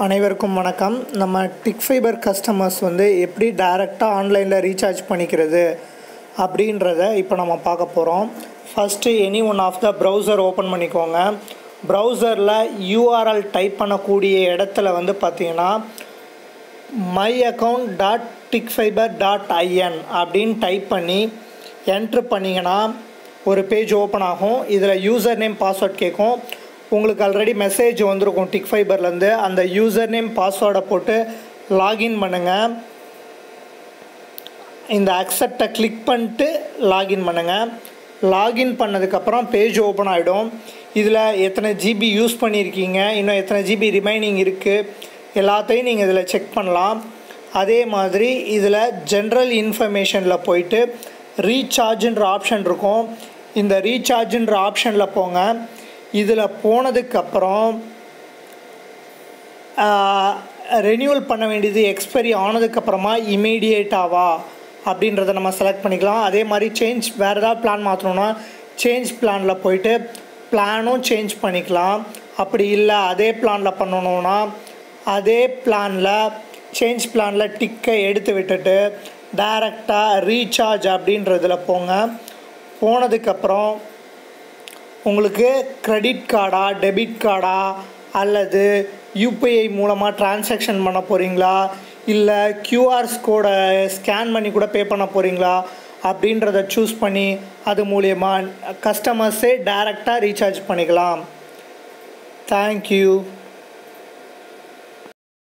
அனைவருக்கும் வணக்கம் நம்ம டிக் ஃபைபர் கஸ்டமர்ஸ் வந்து எப்படி டைரெக்டாக ஆன்லைனில் ரீசார்ஜ் பண்ணிக்கிறது அப்படின்றத இப்போ நம்ம பார்க்க போகிறோம் first any one of the browser open பண்ணிக்கோங்க ப்ரௌசரில் யூஆர்எல் டைப் பண்ணக்கூடிய இடத்துல வந்து பார்த்தீங்கன்னா my account dot tik fiber dot IN அப்படின்னு டைப் பண்ணி என்ட்ரு பண்ணிங்கன்னா ஒரு பேஜ் ஓப்பன் ஆகும் இதில் யூசர் நேம் பாஸ்வேர்ட் கேட்கும் உங்களுக்கு ஆல்ரெடி மெசேஜ் வந்திருக்கும் டிக் ஃபைபர்லேருந்து அந்த யூசர் நேம் பாஸ்வேர்டை போட்டு லாகின் பண்ணுங்கள் இந்த அக்செப்டை கிளிக் பண்ணிட்டு லாகின் பண்ணுங்கள் லாகின் பண்ணதுக்கப்புறம் பேஜ் ஓப்பன் ஆகிடும் இதில் எத்தனை ஜிபி யூஸ் பண்ணியிருக்கீங்க இன்னும் எத்தனை ஜிபி ரிமைனிங் இருக்குது எல்லாத்தையும் நீங்கள் இதில் செக் பண்ணலாம் அதே மாதிரி இதில் ஜென்ரல் இன்ஃபர்மேஷனில் போயிட்டு ரீசார்ஜுன்ற ஆப்ஷன் இருக்கும் இந்த ரீசார்ஜுன்ற ஆப்ஷனில் போங்க இதில் போனதுக்கப்புறம் ரெனியூவல் பண்ண வேண்டியது எக்ஸ்பைரி ஆனதுக்கப்புறமா இமீடியேட்டாவா அப்படின்றத நம்ம செலக்ட் பண்ணிக்கலாம் அதே மாதிரி சேஞ்ச் வேறு ஏதாவது பிளான் மாற்றணுன்னா சேஞ்ச் பிளானில் போயிட்டு பிளானும் சேஞ்ச் பண்ணிக்கலாம் அப்படி இல்லை அதே பிளானில் பண்ணணுன்னா அதே பிளானில் சேஞ்ச் பிளானில் டிக்கை எடுத்து விட்டுட்டு டைரெக்டாக ரீசார்ஜ் அப்படின்றதுல போங்க போனதுக்கப்புறம் உங்களுக்கு கிரெடிட் கார்டா டெபிட் கார்டா அல்லது யூபிஐ மூலமாக டிரான்சாக்ஷன் பண்ண போகிறீங்களா இல்லை கியூஆர்ஸ் கோடை ஸ்கேன் பண்ணி கூட பே பண்ண போகிறீங்களா அப்படின்றத சூஸ் பண்ணி அது மூலயமா கஸ்டமர்ஸே டைரெக்டாக ரீசார்ஜ் பண்ணிக்கலாம் தேங்க்யூ